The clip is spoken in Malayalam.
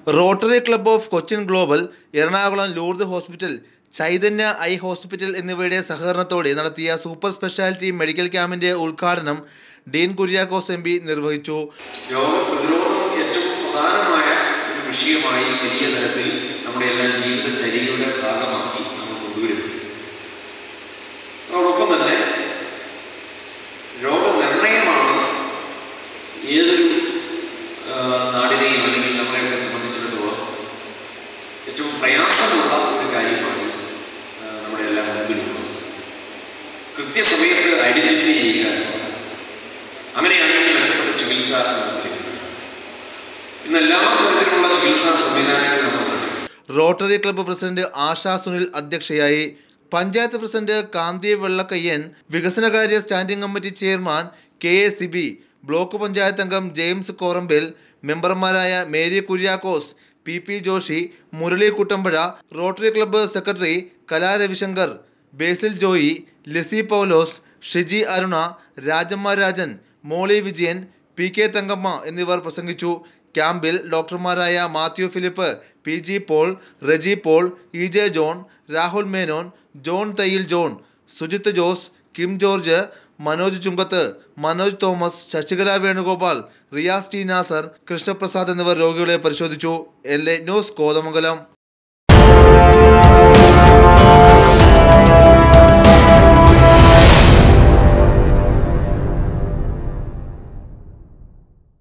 Rotary club of Cochin global Ernakulam Lourdes hospital Chaitanya eye hospital എന്നിവയുടെ സഹകരണത്തോടെ നടത്തിയ സൂപ്പർ സ്പെഷ്യാലിറ്റി മെഡിക്കൽ ക്യാമ്പിന്റെ ഉദ്ഘാടനം ഡീൻ കുര്യാക്കോസ് എം പി നിർവഹിച്ചു രോഗപ്രതിരോധം ഏറ്റവും പ്രധാനമായ ഒരു വിഷയമായി വലിയ തരത്തിൽ നമ്മുടെ എല്ലാം ജീവിതചര്യയുടെ ഭാഗമാക്കി നമ്മൾ കൊണ്ടുവരുന്നു അതോടൊപ്പം തന്നെ രോഗനിർണയമാണ് ഏതൊരു ആ, നാടിനെയും അല്ലെങ്കിൽ നമ്മളെയൊക്കെ സംബന്ധിച്ചിടത്തോളം ഏറ്റവും പ്രയാസമുള്ള ഒരു കാര്യമാണ് ആ, നമ്മുടെ എല്ലാം മുമ്പിലുള്ളത് കൃത്യസമയത്ത് ഐഡന്റിഫൈ ചെയ്യുക എന്നുള്ളത് അങ്ങനെയാണെങ്കിൽ മെച്ചപ്പെട്ട ചികിത്സ നമുക്ക് ലഭിക്കും. ഇന്ന് എല്ലാ തരത്തിലുള്ള ചികിത്സാ സംവിധാനങ്ങളും നമ്മൾ കണ്ടു Rotary club president Asha Sunil അധ്യക്ഷയായി പഞ്ചായത്ത് പ്രസിഡന്റ് കാന്തി വെള്ളക്കയ്യൻ വികസനകാര്യ standing committee chairman K A Sibi block panchayat അംഗം ജെയിംസ് കോറമ്പിൽ മെമ്പർമാരായ Mary Kuriakose P P Joshy Murali Kuttampuzha Rotary club secretary Kala Ravishankar Basil Joy Lissy Paulose Shiji Aruna Rajamma Rajan Molly Vijayan P K Thankamma എന്നിവർ പ്രസംഗിച്ചു ക്യാമ്പിൽ ഡോക്ടർമാരായ Matthew Philip P G Paul Reji Paul E J John Rahul Menon John Thayyil John Sujith Jose Kim George Manoj Chunkath Manoj Thomas Sasikala Venugopal Riyas T Nasar Krishnaprasad എന്നിവർ രോഗികളെ പരിശോധിച്ചു എൽ എ ന്യൂസ് കോതമംഗലം